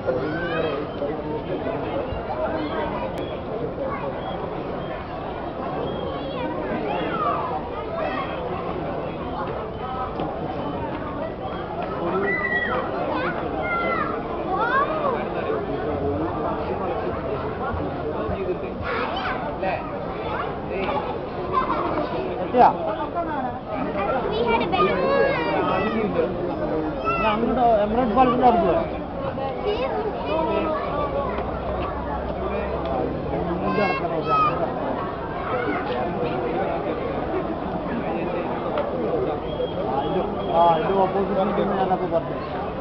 എത്തിയാ We had a balloon. ഞാൻ അങ്ങോട്ട് എമറേറ്റ് പാലത്തിന്റെ അടുത്ത് പോയാ ഇങ്ങോട്ട് നടക്കണം ഇത് അങ്ങോട്ട് നടക്കണം. ആ, ഇത് ആ ഇത് ഓപ്പോസിറ്റ് ഞാനപ്പോ പറഞ്ഞു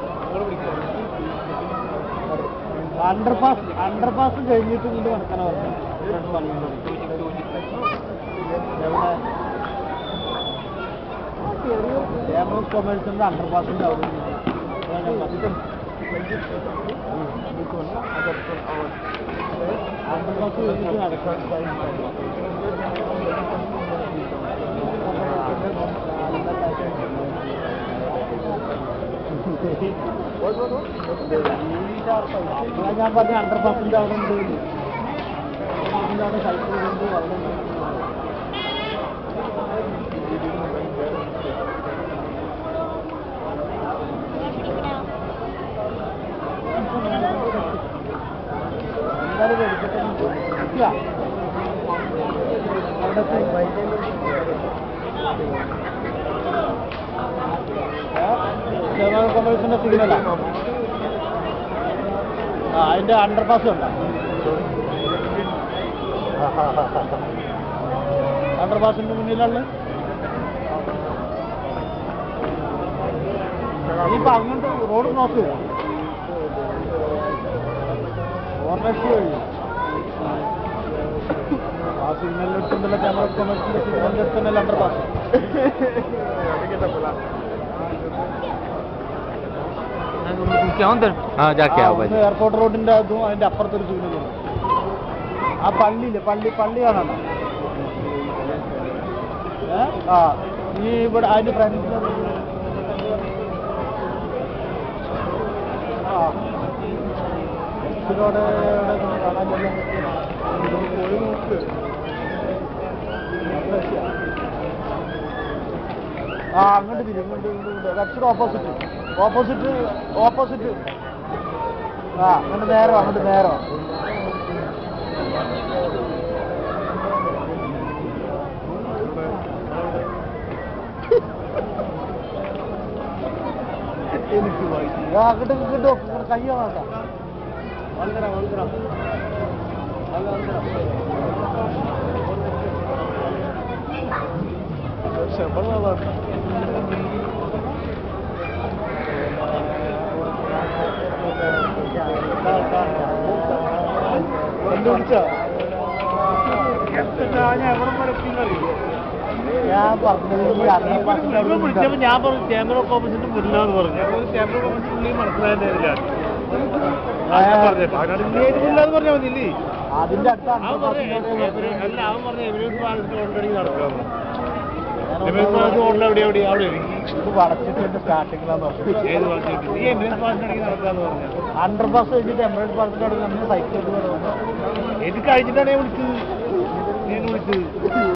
അണ്ടർപാസ് അണ്ടർപാസ് കഴിഞ്ഞിട്ട് ഇങ്ങോട്ട് നടക്കാനാ പറഞ്ഞു എമറേറ്റ് പാലത്തിന്റെ എവിടെ എമറേറ്റ് കൊമേഴ്സിന്റെ അണ്ടർപാസിന്റെ അവിടെ അണ്ടർപാസ് കഴിഞ്ഞിട്ട് നടക്കാൻ അതാ ഞാൻ പറഞ്ഞ അണ്ടർപാസിന്റെ അവിടെ ഉണ്ട് ഇതിന്റെ അവിടെ സൈക്കിൾ കൊണ്ട് വെള്ളം എന്തായാലും എടുക്കട്ടെ ഇല്ല. അവിടുത്തെ ജനറൽ കൊമേഴ്സിന്റെ സിഗ്നലാ ആ അതിന്റെ അണ്ടർപാസ് ഉണ്ടോ അണ്ടർപാസിന്റെ മുന്നിലുള്ള ഇനിയിപ്പോ അങ്ങോട്ട് റോഡ് ക്രോസ് ചെയ്യും ഓർണേഴ്സ് കഴിഞ്ഞു ആ സിഗ്നലിന്റെ അടുത്തുണ്ടല്ലോ ക്യാമറ കൊമേഴ്സിന്റെ സിഗ്നലിന്റെ അടുത്തുണ്ടല്ലോ അണ്ടർപാസ് हाँ जाके आओ भाई എയർപോർട്ട് റോഡിന്റെ അതും അതിന്റെ അപ്പുറത്തൊരു സിഗ്നലുണ്ട് ആ പള്ളിയില്ലേ പള്ളി പള്ളി കാണാൻ ആ ഈ ഇവിടെ അതിന്റെ ഫ്രണ്ട് ആ റോഡ് കാണാൻ പോയി നോക്ക് ആ അങ്ങോട്ട് തിരി ഇങ്ങോട്ട് ഇങ്ങോട്ട് ലെഫ്റ്റ് ഓപ്പോസിറ്റ് ഓപ്പോസിറ്റ് ഓപ്പോസിറ്റ് ആ അങ്ങോട്ട് നേരോ അങ്ങോട്ട് നേരോ ആ, അങ്ങോട്ട് ഇങ്ങോട്ട് കൈ വേണ്ട വൾക്കറ വൾക്കറ കണ്ടുപിടിച്ചോ ഞാൻ പറഞ്ഞത് ഈ അണ്ണൻ പാസിന്റെ അവിടെ വിളിച്ചപ്പോ ഞാൻ പറഞ്ഞു ക്യാമറ കോമ്പസിന്റെ മുന്നിലാന്ന് പറഞ്ഞു ക്യാമറ കോമ്പസിന്റെ ഉള്ളിൽ മനസ്സിലായില്ല പറഞ്ഞാൽ മതിയില്ലേ അതിന്റെ അടുത്ത അവൻ പറഞ്ഞു അണ്ടർപാസിന്റെ അല്ല അവൻ പറഞ്ഞു എമിറേറ്റ് പാലസിന്റെ ഓൾറെഡി നടക്കാന്ന് എമിറേറ്റ് പാലസ് ഓൾറെഡി എവിടെ എവിടെ അവിടെ ഇത് വളച്ചിട്ട് സ്റ്റാർട്ടിങ്ങിലാന്ന് ഏത് പറഞ്ഞിട്ട് ഈ എമിറേറ്റ് പാലസിന്റെ നടക്കാന്ന് പറഞ്ഞു അണ്ടർപാസ് കഴിഞ്ഞിട്ട് എമറേറ്റ് പാലത്തിന്റെ അവിടെ നമ്മൾ സൈക്കിൾ ഇത് കഴിഞ്ഞിട്ടാണ് ഞാൻ വിളിച്ചത് ഞാൻ വിളിച്ചത്